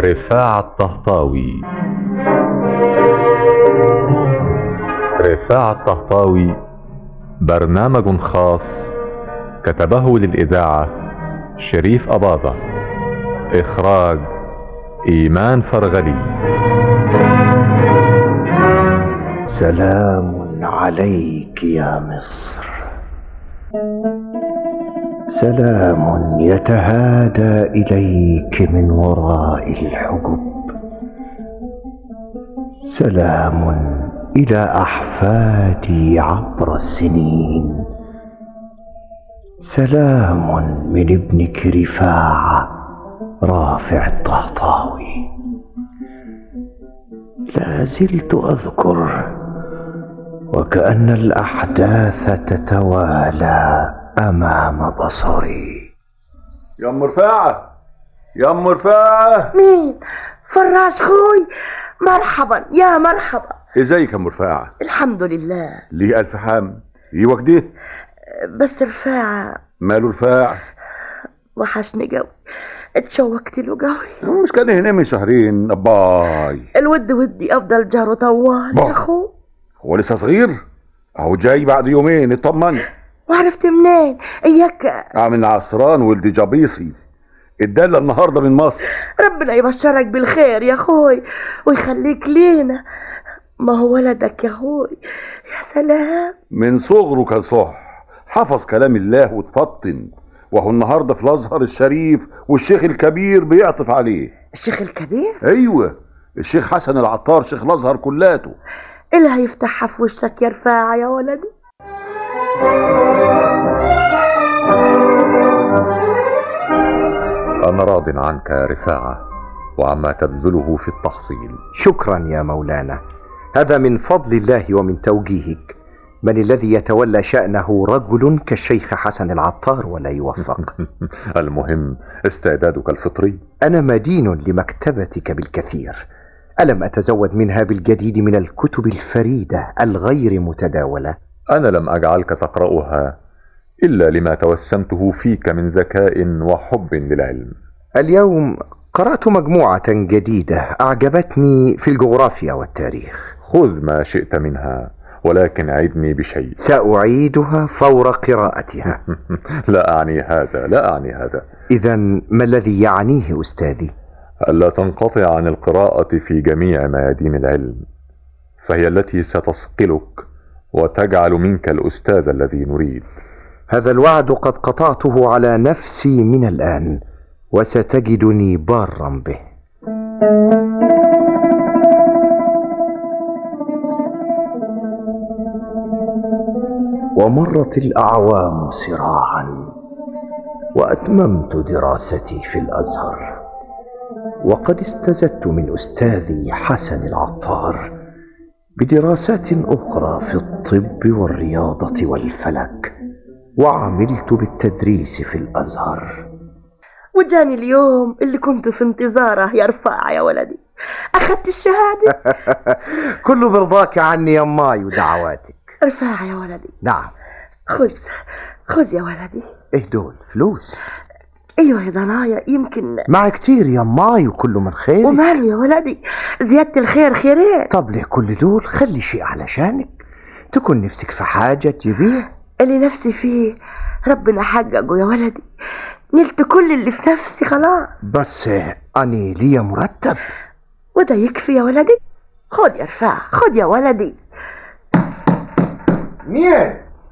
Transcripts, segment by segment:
رفاع الطهطاوي رفاع الطهطاوي برنامج خاص كتبه للإذاعة شريف أباضة إخراج إيمان فرغلي سلام عليك يا مصر سلام يتهادى اليك من وراء الحجب سلام الى احفادي عبر السنين سلام من ابنك رفاعه رافع الطهطاوي لا زلت اذكر وكان الاحداث تتوالى امام بصري يا ام رفاعه يا ام رفاعه مين فراش خوي مرحبا يا مرحبا ازيك يا ام رفاعه الحمد لله ليه الف حام ايوه كده بس رفاعة ماله رفاع وحشني قوي اتشوقت له قوي مش كان هنا من شهرين باي الود ودي افضل جاره طوال با. يا اخو هو لسه صغير اهو جاي بعد يومين اطمن وعرفت منين اياك عامل عصران ولد جبيصي اتدلى النهارده من مصر ربنا يبشرك بالخير يا اخوي ويخليك لينا ما هو ولدك يا اخوي يا سلام من صغره كان صح حفظ كلام الله وتفطن وهو النهارده في الازهر الشريف والشيخ الكبير بيعطف عليه الشيخ الكبير ايوه الشيخ حسن العطار شيخ الازهر كلاته إيه اللي هيفتحها في وشك يا رفاعة يا ولدي أنا راض عنك يا رفاعة وعما تبذله في التحصيل شكرا يا مولانا هذا من فضل الله ومن توجيهك من الذي يتولى شأنه رجل كالشيخ حسن العطار ولا يوفق المهم استعدادك الفطري أنا مدين لمكتبتك بالكثير ألم أتزود منها بالجديد من الكتب الفريدة الغير متداولة أنا لم أجعلك تقرأها إلا لما توسمته فيك من ذكاء وحب للعلم اليوم قرأت مجموعة جديدة أعجبتني في الجغرافيا والتاريخ خذ ما شئت منها ولكن عدني بشيء سأعيدها فور قراءتها لا أعني هذا لا أعني هذا إذا ما الذي يعنيه أستاذي؟ ألا تنقطع عن القراءة في جميع ميادين العلم فهي التي ستثقلك وتجعل منك الأستاذ الذي نريد هذا الوعد قد قطعته على نفسي من الآن وستجدني بارا به ومرت الأعوام سراعا وأتممت دراستي في الأزهر وقد استزدت من أستاذي حسن العطار بدراسات أخرى في الطب والرياضة والفلك وعملت بالتدريس في الأزهر وجاني اليوم اللي كنت في انتظاره يا رفاعة يا ولدي أخذت الشهادة كله برضاك عني يا ماي ودعواتك رفاعة يا ولدي نعم خذ خذ يا ولدي ايه دول فلوس ايوه يا ضنايا يمكن مع كتير يا ماي وكله من خير وماله يا ولدي زيادة الخير خيرين طب ليه كل دول خلي شيء علشانك تكون نفسك في حاجة تجيبيها اللي نفسي فيه ربنا حققه يا ولدي نلت كل اللي في نفسي خلاص بس أني لي مرتب وده يكفي يا ولدي خد يا رفاعة خد يا ولدي مين؟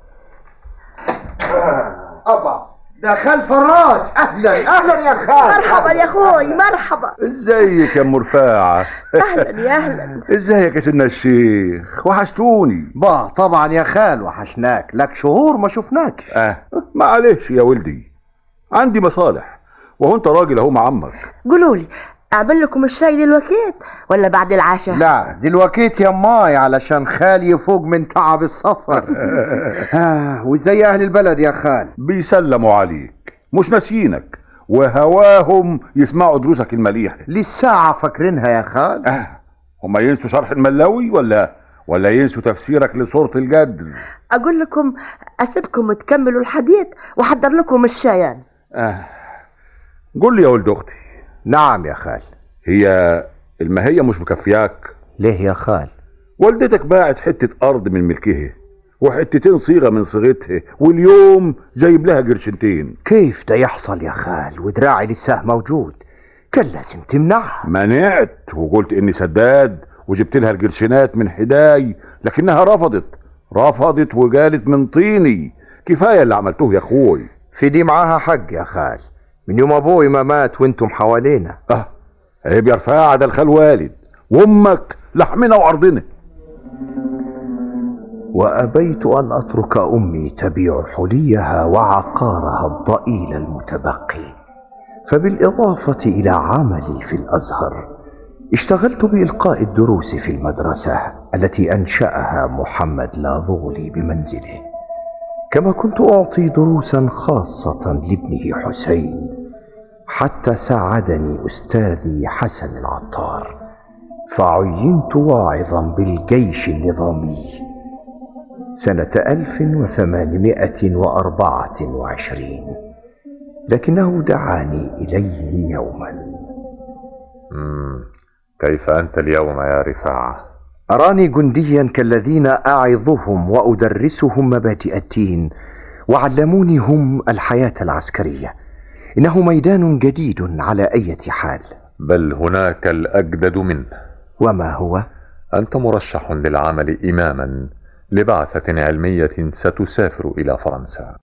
أبا ده خال فراج أهلا أهلا يا خال مرحبا يا اخوي مرحبا ازيك يا ام رفاعه اهلا يا اهلا ازيك يا سيدنا الشيخ وحشتوني با طبعا يا خال وحشناك لك شهور ما شفناك اه معلش يا ولدي عندي مصالح وهو انت راجل اهو معمر قولوا لي اعمل لكم الشاي دلوقتي ولا بعد العشاء لا دلوقتي يا ماي علشان خالي يفوق من تعب السفر آه وازاي اهل البلد يا خال بيسلموا عليك مش ناسيينك وهواهم يسمعوا دروسك المليحه للساعة فاكرينها يا خال اه هما ينسوا شرح الملاوي ولا ولا ينسوا تفسيرك لصورة الجدر اقول لكم اسيبكم تكملوا الحديث واحضر لكم الشاي يعني. اه قول لي يا ولد اختي نعم يا خال هي المهية مش مكفياك ليه يا خال والدتك باعت حتة أرض من ملكها وحتتين صيغة من صيغتها واليوم جايب لها قرشنتين كيف ده يحصل يا خال ودراعي لسه موجود كان لازم تمنعها منعت وقلت إني سداد وجبت لها القرشينات من حداي لكنها رفضت رفضت وقالت من طيني كفاية اللي عملتوه يا أخوي في دي معاها حق يا خال من يوم ابوي ما مات وانتم حوالينا اه عيب يا رفاعة ده الخال والد وامك لحمنا وعرضنا وابيت ان اترك امي تبيع حليها وعقارها الضئيل المتبقي فبالاضافه الى عملي في الازهر اشتغلت بالقاء الدروس في المدرسه التي انشاها محمد لاذولي بمنزله كما كنت اعطي دروسا خاصه لابنه حسين حتى ساعدني استاذي حسن العطار فعينت واعظا بالجيش النظامي سنة 1824 لكنه دعاني إليه يوما مم. كيف أنت اليوم يا رفاعة أراني جنديا كالذين أعظهم وأدرسهم مبادئ الدين وعلموني هم الحياة العسكرية إنه ميدان جديد على أية حال بل هناك الأجدد منه وما هو؟ أنت مرشح للعمل إماما لبعثة علمية ستسافر إلى فرنسا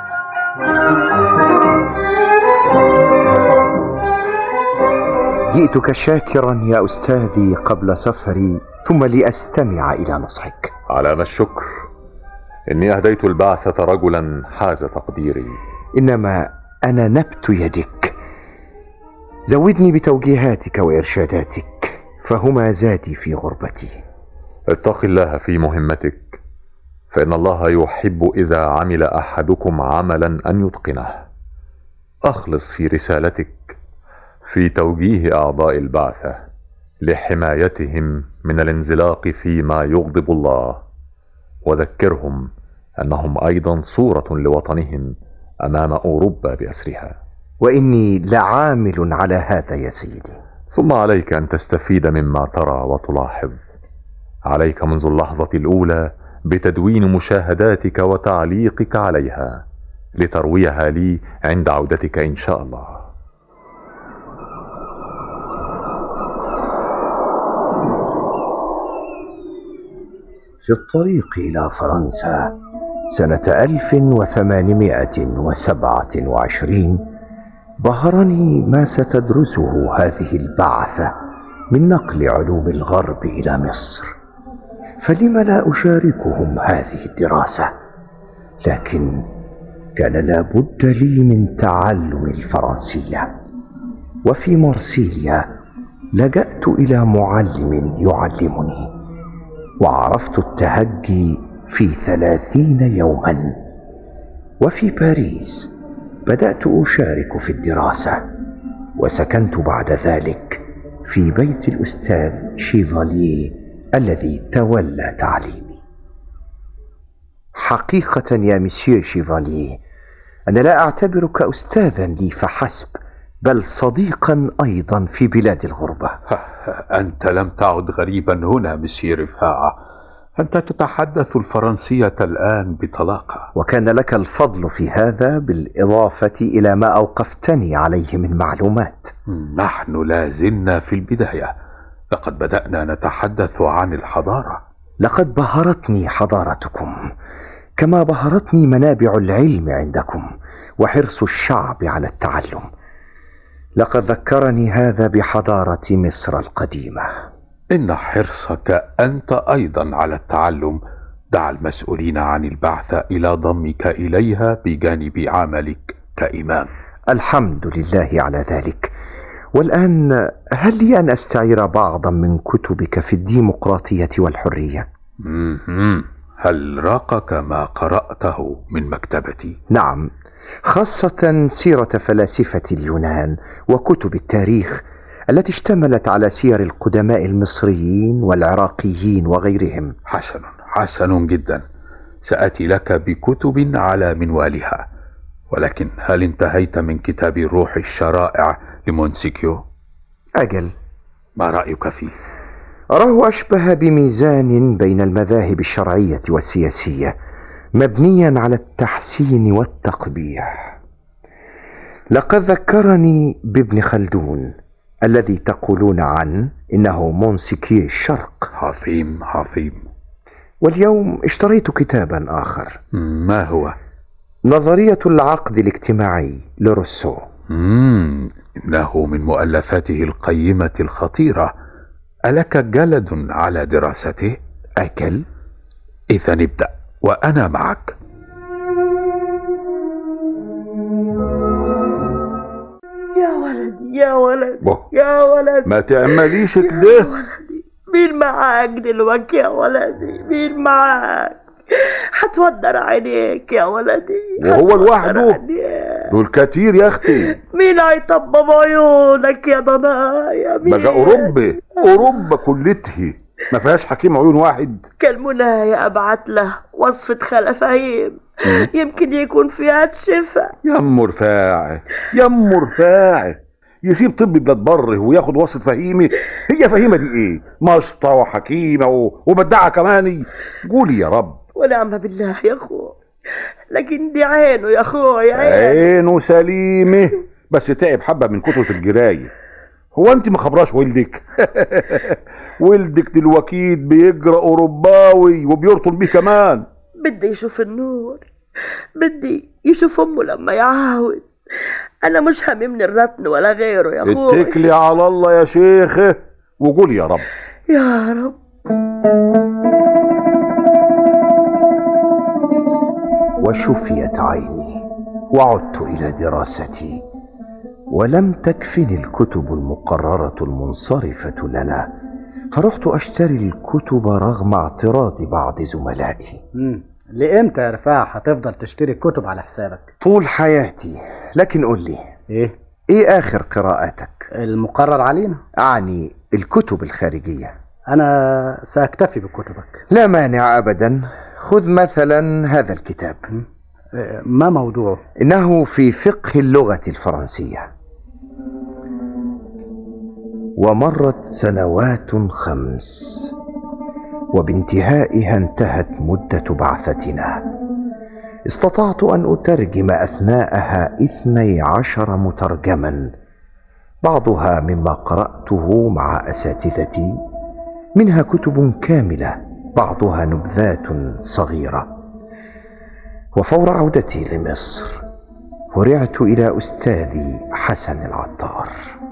جئتك شاكرا يا أستاذي قبل سفري ثم لأستمع إلى نصحك على ما الشكر إني أهديت البعثة رجلا حاز تقديري إنما أنا نبت يدك زودني بتوجيهاتك وإرشاداتك فهما زادي في غربتي اتق الله في مهمتك فإن الله يحب إذا عمل أحدكم عملا أن يتقنه أخلص في رسالتك في توجيه أعضاء البعثة لحمايتهم من الانزلاق فيما يغضب الله وذكرهم أنهم أيضا صورة لوطنهم أمام أوروبا بأسرها وإني لعامل على هذا يا سيدي ثم عليك أن تستفيد مما ترى وتلاحظ عليك منذ اللحظة الأولى بتدوين مشاهداتك وتعليقك عليها لترويها لي عند عودتك إن شاء الله في الطريق إلى فرنسا سنة 1827 بهرني ما ستدرسه هذه البعثة من نقل علوم الغرب إلى مصر فلم لا أشاركهم هذه الدراسة لكن كان لابد لي من تعلم الفرنسية وفي مرسيليا لجأت إلى معلم يعلمني وعرفت التهجي في ثلاثين يوما وفي باريس بدأت أشارك في الدراسة وسكنت بعد ذلك في بيت الأستاذ شيفاليه الذي تولى تعليمي حقيقة يا مسيو شيفاليه أنا لا أعتبرك أستاذا لي فحسب بل صديقا أيضا في بلاد الغربة أنت لم تعد غريبا هنا مسير رفاعة أنت تتحدث الفرنسية الآن بطلاقة وكان لك الفضل في هذا بالإضافة إلى ما أوقفتني عليه من معلومات نحن لا زلنا في البداية لقد بدأنا نتحدث عن الحضارة لقد بهرتني حضارتكم كما بهرتني منابع العلم عندكم وحرص الشعب على التعلم لقد ذكرني هذا بحضارة مصر القديمة إن حرصك أنت أيضا على التعلم دعا المسؤولين عن البعث إلى ضمك إليها بجانب عملك كإمام الحمد لله على ذلك والآن هل لي أن أستعير بعضا من كتبك في الديمقراطية والحرية؟ مهم. هل راقك ما قرأته من مكتبتي؟ نعم خاصة سيرة فلاسفة اليونان وكتب التاريخ التي اشتملت على سير القدماء المصريين والعراقيين وغيرهم حسن حسن جدا سأتي لك بكتب على منوالها ولكن هل انتهيت من كتاب روح الشرائع لمونسيكيو؟ أجل ما رأيك فيه؟ أراه أشبه بميزان بين المذاهب الشرعية والسياسية مبنيا على التحسين والتقبيح لقد ذكرني بابن خلدون الذي تقولون عنه إنه مونسيكي الشرق عظيم عظيم واليوم اشتريت كتابا آخر ما هو؟ نظرية العقد الاجتماعي لروسو مم. إنه من مؤلفاته القيمة الخطيرة ألك جلد على دراسته؟ أكل إذا ابدأ وأنا معك يا ولدي يا ولدي بوه. يا ولدي ما تعمليش يا كده ولدي مين معاك دلوقتي يا ولدي مين معاك هتودر عينيك يا ولدي وهو هتودر لوحده؟ عينيك. دول كتير يا اختي مين هيطبب عيونك يا ضنايا مين بقى اوروبا اوروبا كلته ما فيهاش حكيم عيون واحد كان منايا ابعت له وصفة خلفايم يمكن يكون فيها الشفاء يم رفاعي يم رفاعي يسيب طب بلاد بره وياخد وصفة فهيمة هي فهيمة دي ايه مشطة وحكيمة و... وبدعة كماني قولي يا رب ونعم بالله يا اخوي لكن دي عينه يا اخوي عينه عينه سليمة بس تعب حبة من كترة الجراية هو انت ما خبراش ولدك ولدك دلوقتي بيجرى اوروباوي وبيرطل بيه كمان بدي يشوف النور بدي يشوف امه لما يعاود انا مش هممني الرطن ولا غيره يا اخوي اتكلي على الله يا شيخة وقولي يا رب يا رب وشفيت عيني وعدت الى دراستي ولم تكفني الكتب المقرره المنصرفه لنا فرحت اشتري الكتب رغم اعتراض بعض زملائي مم. لامتى يا رفاع هتفضل تشتري الكتب على حسابك طول حياتي لكن قل لي ايه ايه اخر قراءاتك المقرر علينا اعني الكتب الخارجيه انا ساكتفي بكتبك لا مانع ابدا خذ مثلا هذا الكتاب إيه، ما موضوعه انه في فقه اللغه الفرنسيه ومرت سنوات خمس وبانتهائها انتهت مده بعثتنا استطعت ان اترجم اثناءها اثني عشر مترجما بعضها مما قراته مع اساتذتي منها كتب كامله بعضها نبذات صغيره وفور عودتي لمصر هرعت الى استاذي حسن العطار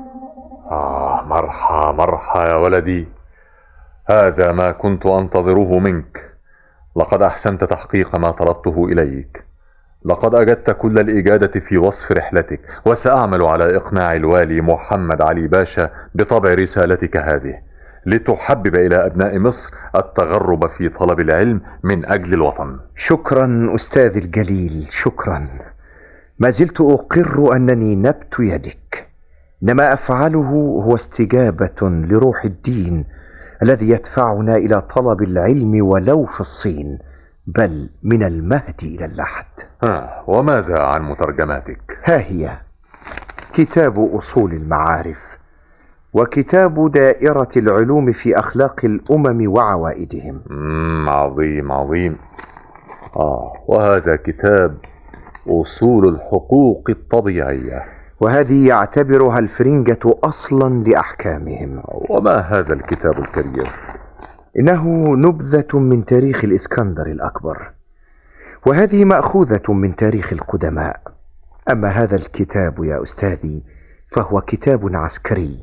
آه مرحى مرحى يا ولدي هذا ما كنت أنتظره منك لقد أحسنت تحقيق ما طلبته إليك لقد أجدت كل الإجادة في وصف رحلتك وسأعمل على إقناع الوالي محمد علي باشا بطبع رسالتك هذه لتحبب إلى أبناء مصر التغرب في طلب العلم من أجل الوطن شكرا استاذي الجليل شكرا ما زلت اقر انني نبت يدك انما افعله هو استجابه لروح الدين الذي يدفعنا الى طلب العلم ولو في الصين بل من المهد الى اللحد ها وماذا عن مترجماتك ها هي كتاب اصول المعارف وكتاب دائره العلوم في اخلاق الامم وعوائدهم مم عظيم عظيم آه وهذا كتاب أصول الحقوق الطبيعية وهذه يعتبرها الفرنجه اصلا لاحكامهم وما هذا الكتاب الكريم انه نبذه من تاريخ الاسكندر الاكبر وهذه ماخوذه من تاريخ القدماء اما هذا الكتاب يا استاذي فهو كتاب عسكري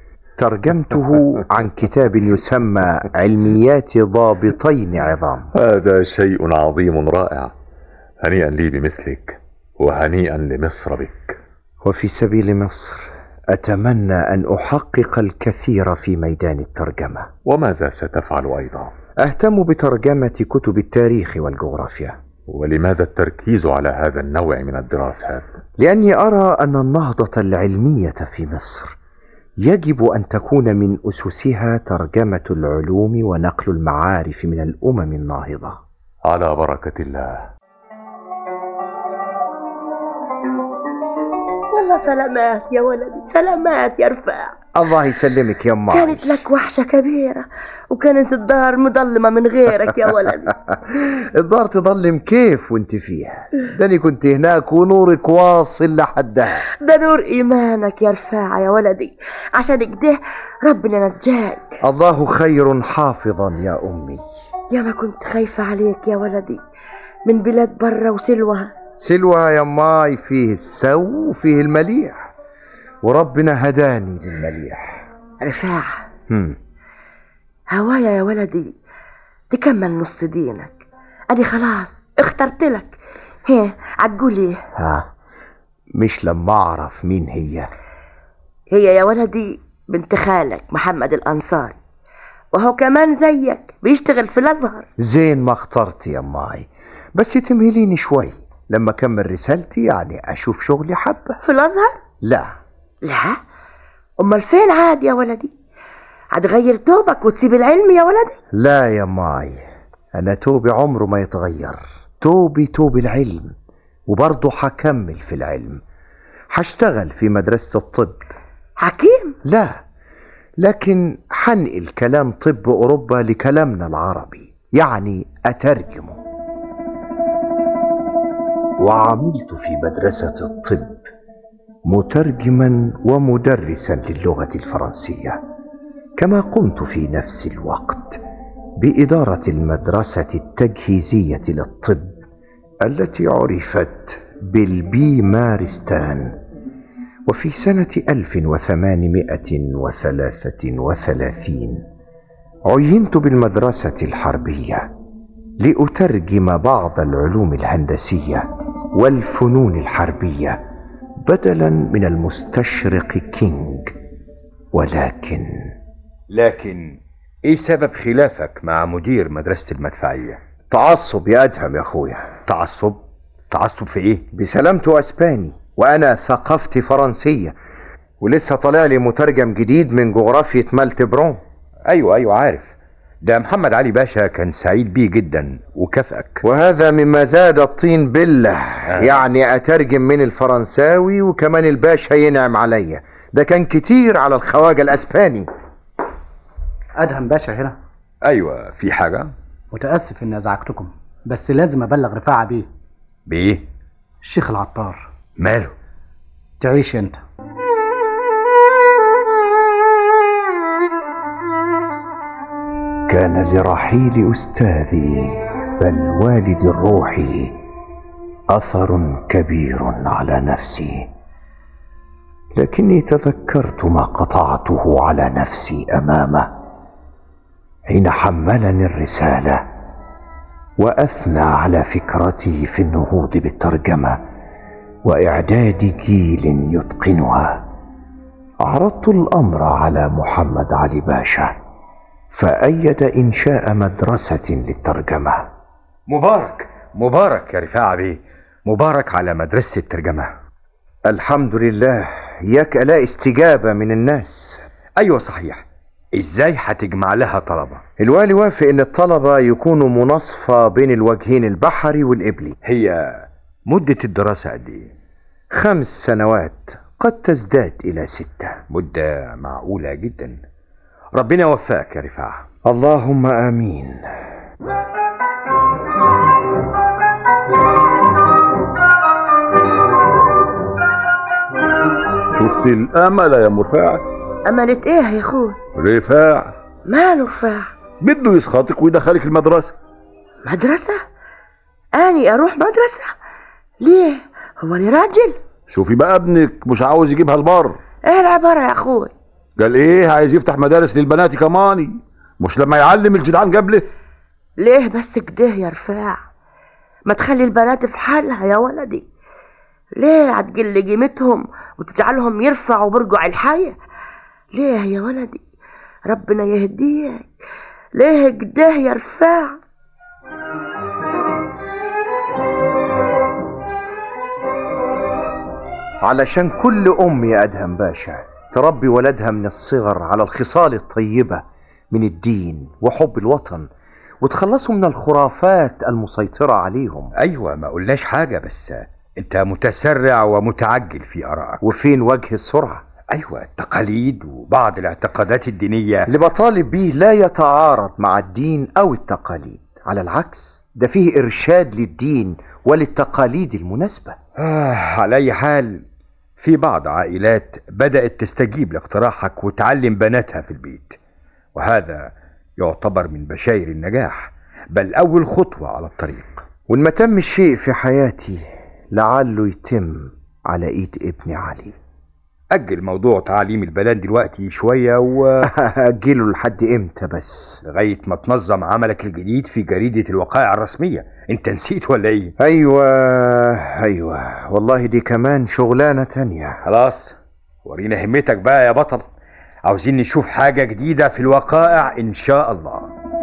ترجمته عن كتاب يسمى علميات ضابطين عظام هذا شيء عظيم رائع هنيئا لي بمثلك وهنيئا لمصر بك وفي سبيل مصر اتمنى ان احقق الكثير في ميدان الترجمه وماذا ستفعل أيضا اهتم بترجمه كتب التاريخ والجغرافيا ولماذا التركيز على هذا النوع من الدراسات لاني ارى ان النهضه العلميه في مصر يجب ان تكون من اسسها ترجمه العلوم ونقل المعارف من الامم الناهضه على بركة الله والله سلامات يا ولدي سلامات يا رفاع الله يسلمك يا أمي كانت لك وحشة كبيرة وكانت الدار مظلمة من غيرك يا ولدي الدار تضلم كيف وانت فيها ده أنا كنت هناك ونورك واصل لحدها ده نور إيمانك يا رفاعة يا ولدي عشان كده ربنا نجاك الله خير حافظا يا أمي يا ما كنت خايفة عليك يا ولدي من بلاد برا وسلوى سلوى يا ماي فيه السو وفيه المليح وربنا هداني للمليح رفاعة هم. هوايا يا ولدي تكمل نص دينك أدي خلاص اخترت لك هي عتقول ايه ها مش لما أعرف مين هي هي يا ولدي بنت خالك محمد الأنصاري وهو كمان زيك بيشتغل في الأزهر زين ما اخترت يا ماي بس تمهليني شوي لما أكمل رسالتي يعني أشوف شغلي حبة في الأزهر لا لا أمال فين عاد يا ولدي هتغير توبك وتسيب العلم يا ولدي لا يا ماي أنا توبي عمره ما يتغير توبي توب العلم وبرضه حكمل في العلم حشتغل في مدرسة الطب حكيم لا لكن حنقل كلام طب أوروبا لكلامنا العربي يعني أترجمه وعملت في مدرسة الطب مترجما ومدرسا للغة الفرنسية كما قمت في نفس الوقت بإدارة المدرسة التجهيزية للطب التي عرفت بالبي مارستان وفي سنة 1833 عينت بالمدرسة الحربية لأترجم بعض العلوم الهندسية والفنون الحربية بدلا من المستشرق كينج ولكن لكن ايه سبب خلافك مع مدير مدرسة المدفعية تعصب يا أدهم يا أخويا تعصب تعصب في ايه بسلامته أسباني وأنا ثقافتي فرنسية ولسه طالع لي مترجم جديد من جغرافية مالت برون ايوه ايوه عارف ده محمد علي باشا كان سعيد بيه جدا وكافئك وهذا مما زاد الطين بله يعني أترجم من الفرنساوي وكمان الباشا ينعم عليا ده كان كتير على الخواجة الأسباني ادهم باشا هنا ايوه في حاجة متاسف اني ازعجتكم بس لازم ابلغ رفاعه بيه بايه الشيخ العطار ماله تعيش انت كان لرحيل أستاذي بل والد الروح أثر كبير على نفسي لكني تذكرت ما قطعته على نفسي أمامه حين حملني الرسالة وأثنى على فكرتي في النهوض بالترجمة وإعداد جيل يتقنها عرضت الأمر على محمد علي باشا فأيد إنشاء مدرسة للترجمة مبارك مبارك يا رفاعة بيه مبارك على مدرسة الترجمة الحمد لله ياك ألاقي استجابة من الناس ايوه صحيح ازاي هتجمع لها طلبة الوالي وافق إن الطلبة يكونوا مناصفة بين الوجهين البحري والإبلي هي مدة الدراسة قد ايه خمس سنوات قد تزداد إلى ستة مدة معقولة جدا ربنا يوفقك يا رفاعة اللهم آمين شفت الامل يا مرفاع أملت إيه يا أخوي رفاع ماله رفاع بده يسخطك ويدخلك المدرسة مدرسة أني أروح مدرسة ليه هو أنا راجل شوفي بقى ابنك مش عاوز يجيبها البر إيه العبارة يا أخوي قال ايه عايز يفتح مدارس للبنات كماني مش لما يعلم الجدعان قبله ليه بس كده يا رفاع ما تخلي البنات في حالها يا ولدي ليه هتقل قيمتهم وتجعلهم يرفعوا برجع الحياة ليه يا ولدي ربنا يهديك ليه كده يا رفاع علشان كل أم يا أدهم باشا تربي ولدها من الصغر على الخصال الطيبة من الدين وحب الوطن وتخلصوا من الخرافات المسيطرة عليهم ايوه ما قلناش حاجة بس انت متسرع ومتعجل في ارائك وفين وجه السرعة أيوة التقاليد وبعض الاعتقادات الدينية اللي بطالب بيه لا يتعارض مع الدين أو التقاليد على العكس ده فيه إرشاد للدين وللتقاليد المناسبة آه على أي حال في بعض عائلات بدأت تستجيب لاقتراحك وتعلم بناتها في البيت وهذا يعتبر من بشاير النجاح بل أول خطوة على الطريق وإن ما تم شيء في حياتي لعله يتم على إيد ابني علي أجل موضوع تعليم البنات دلوقتي شوية ولغاية أجله لحد إمتى بس ما تنظم عملك الجديد في جريدة الوقائع الرسمية أنت نسيت ولا إيه؟ أيوة أيوة والله دي كمان شغلانة تانية خلاص ورينا همتك بقى يا بطل عاوزين نشوف حاجة جديدة في الوقائع إن شاء الله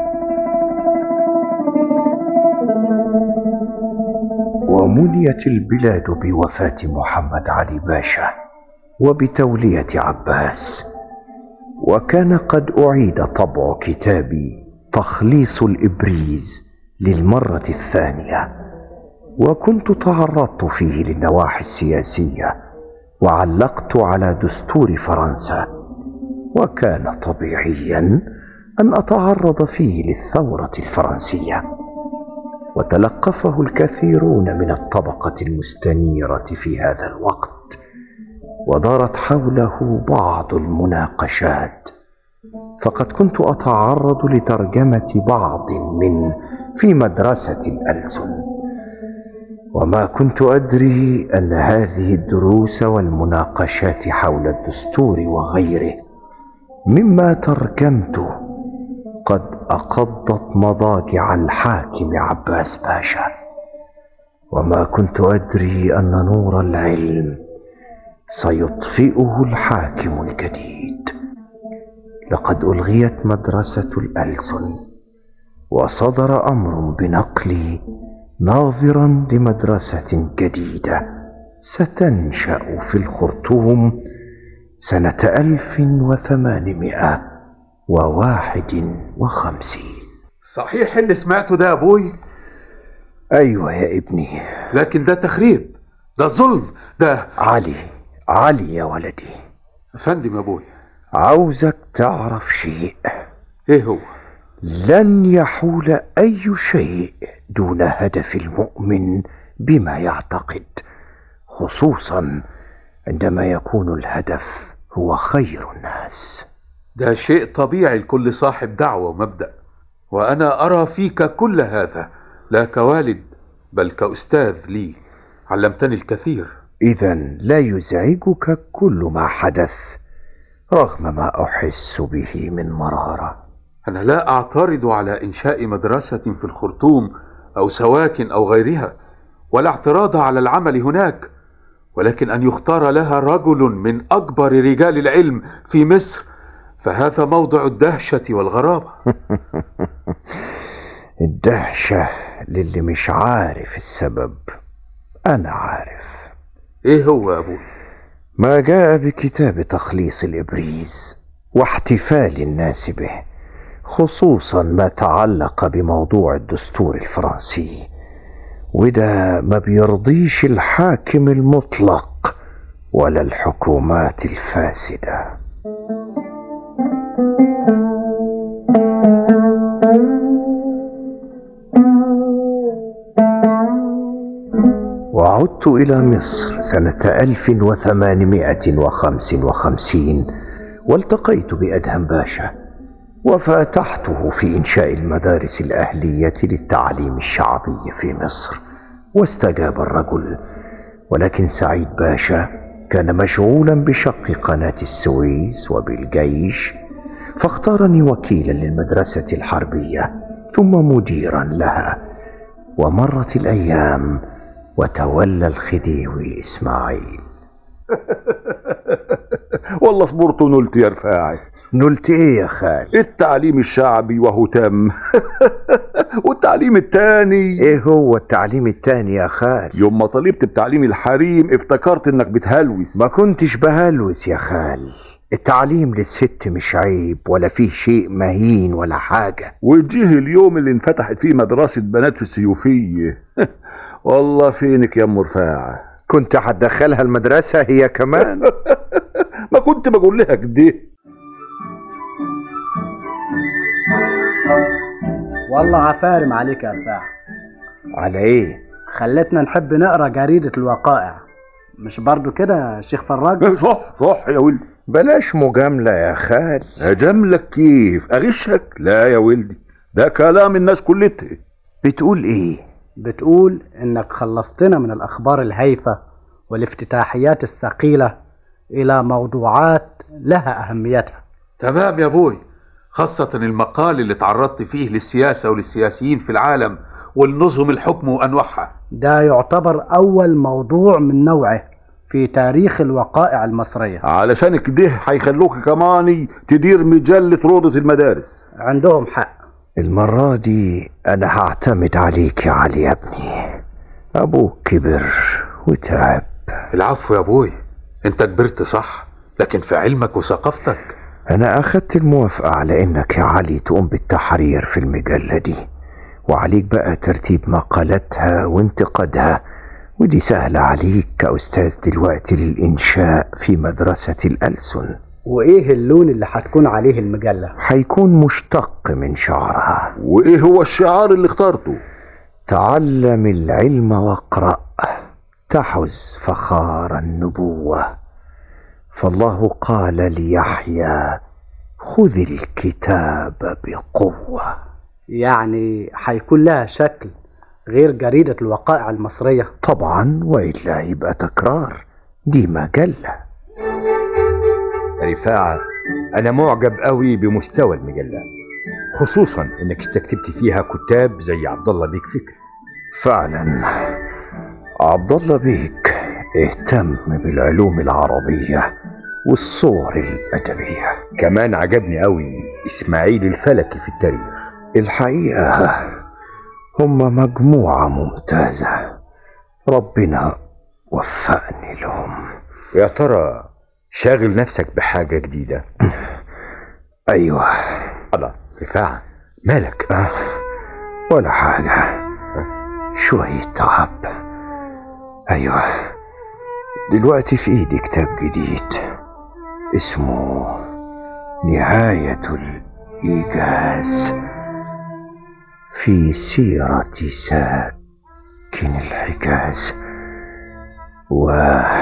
ومنيت البلاد بوفاة محمد علي باشا وبتولية عباس وكان قد أعيد طبع كتابي تخليص الإبريز للمرة الثانية وكنت تعرضت فيه للنواحي السياسية وعلقت على دستور فرنسا وكان طبيعيا أن أتعرض فيه للثورة الفرنسية وتلقفه الكثيرون من الطبقة المستنيرة في هذا الوقت ودارت حوله بعض المناقشات فقد كنت اتعرض لترجمه بعض من في مدرسه الالسن وما كنت ادري ان هذه الدروس والمناقشات حول الدستور وغيره مما ترجمته قد اقضت مضاجع الحاكم عباس باشا وما كنت ادري ان نور العلم سيطفئه الحاكم الجديد لقد الغيت مدرسه الالسن وصدر امر بنقلي ناظرا لمدرسه جديده ستنشا في الخرطوم سنه الف وثمانمائه وواحد وخمسين صحيح اللي سمعته ده يا ابوي ايوه يا ابني لكن ده تخريب ده ظلم ده علي علي يا ولدي افندم يا ابوي عاوزك تعرف شيء ايه هو لن يحول اي شيء دون هدف المؤمن بما يعتقد خصوصا عندما يكون الهدف هو خير الناس ده شيء طبيعي لكل صاحب دعوة ومبدأ وأنا أرى فيك كل هذا لا كوالد بل كأستاذ لي علمتني الكثير اذا لا يزعجك كل ما حدث رغم ما احس به من مراره أنا لا أعترض على إنشاء مدرسة في الخرطوم أو سواكن أو غيرها ولا اعتراض على العمل هناك ولكن أن يختار لها رجل من أكبر رجال العلم في مصر فهذا موضع الدهشة والغرابة الدهشه للي مش عارف السبب انا عارف إيه هو يا أبوي؟ ما جاء بكتاب تخليص الابريز واحتفال الناس به خصوصا ما تعلق بموضوع الدستور الفرنسي وده ما بيرضيش الحاكم المطلق ولا الحكومات الفاسده وعدت إلى مصر سنة 1855 والتقيت بأدهم باشا وفاتحته في إنشاء المدارس الأهلية للتعليم الشعبي في مصر واستجاب الرجل ولكن سعيد باشا كان مشغولا بشق قناة السويس وبالجيش فاختارني وكيلا للمدرسة الحربية ثم مديرا لها ومرت الأيام وتولى الخديوي إسماعيل والله صبرت ونلت يا رفاعي نلت إيه يا خال؟ التعليم الشعبي وهو تم والتعليم التاني إيه هو التعليم التاني يا خال؟ يوم ما طلبت بتعليم الحريم افتكرت انك بتهلوس ما كنتش بهلوس يا خال التعليم للست مش عيب ولا فيه شيء مهين ولا حاجة وجه اليوم اللي انفتحت فيه مدرسة بنات في السيوفية والله فينك يا ام رفاعة كنت هتدخلها المدرسة هي كمان ما كنت بقول لها كده والله عفارم عليك يا رفاعة على ايه خلتنا نحب نقرا جريدة الوقائع مش برضو كده يا شيخ فراج صح صح يا ولدي بلاش مجاملة يا خال اجاملك كيف اغشك لا يا ولدي ده كلام الناس كلها بتقول ايه بتقول انك خلصتنا من الاخبار الهايفة والافتتاحيات الثقيلة الى موضوعات لها اهميتها تمام يا ابوي خاصة المقال اللي تعرضت فيه للسياسة وللسياسيين في العالم والنظم الحكم وأنواعها ده يعتبر اول موضوع من نوعه في تاريخ الوقائع المصرية علشان كده هيخلوك كمان تدير مجلة روضة المدارس عندهم حق المرة دي أنا هعتمد عليك يا علي يا ابني أبوك كبر وتعب العفو يا ابوي انت كبرت صح لكن في علمك وثقافتك أنا أخدت الموافقة على إنك يا علي تقوم بالتحرير في المجلة دي وعليك بقى ترتيب مقالاتها وانتقادها ودي سهلة عليك كأستاذ دلوقتي للإنشاء في مدرسة الألسن وايه اللون اللي هتكون عليه المجلة هيكون مشتق من شعرها وايه هو الشعار اللي اخترته تعلم العلم واقرأ تحز فخار النبوة فالله قال ليحيى خذ الكتاب بقوة يعني هيكون لها شكل غير جريدة الوقائع المصرية طبعا وإلا يبقى تكرار دي مجلة رفاعة أنا معجب قوي بمستوى المجلة خصوصا إنك استكتبت فيها كتاب زي عبد الله بيك فكري فعلا عبد الله بيك اهتم بالعلوم العربية والصور الأدبية كمان عجبني قوي إسماعيل الفلكي في التاريخ الحقيقة هم مجموعة ممتازة ربنا وفقني لهم يا ترى شاغل نفسك بحاجة جديدة أيوة الله رفاعة مالك ولا حاجة شوية تعب أيوة دلوقتي في إيدي كتاب جديد اسمه نهاية الإيجاز في سيرة ساكن الحجاز و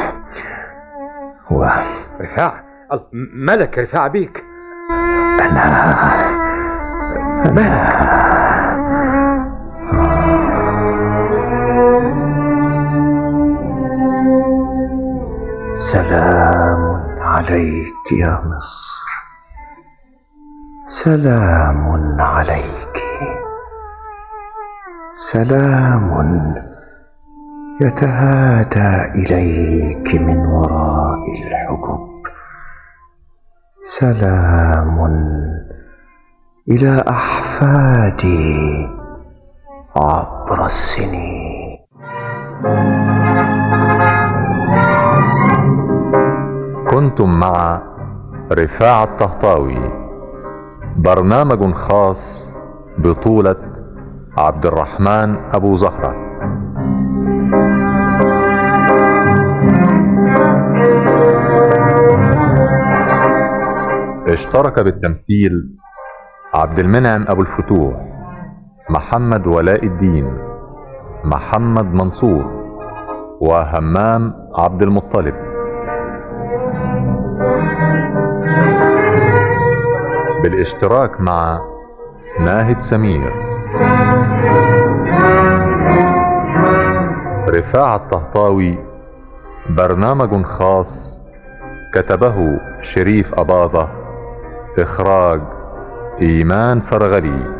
و رفاعة الله، م- مالك يا رفاعة بيك أنا مالك سلام عليك يا مصر سلام عليك سلام يتهادى اليك من وراء الحجب سلام الى احفادي عبر السنين كنتم مع رفاعة الطهطاوي برنامج خاص بطولة عبد الرحمن أبو زهرة اشترك بالتمثيل عبد المنعم أبو الفتوح محمد ولاء الدين محمد منصور وهمام عبد المطلب بالاشتراك مع ناهد سمير رفاعة الطهطاوي برنامج خاص كتبه شريف أباظة إخراج إيمان فرغلي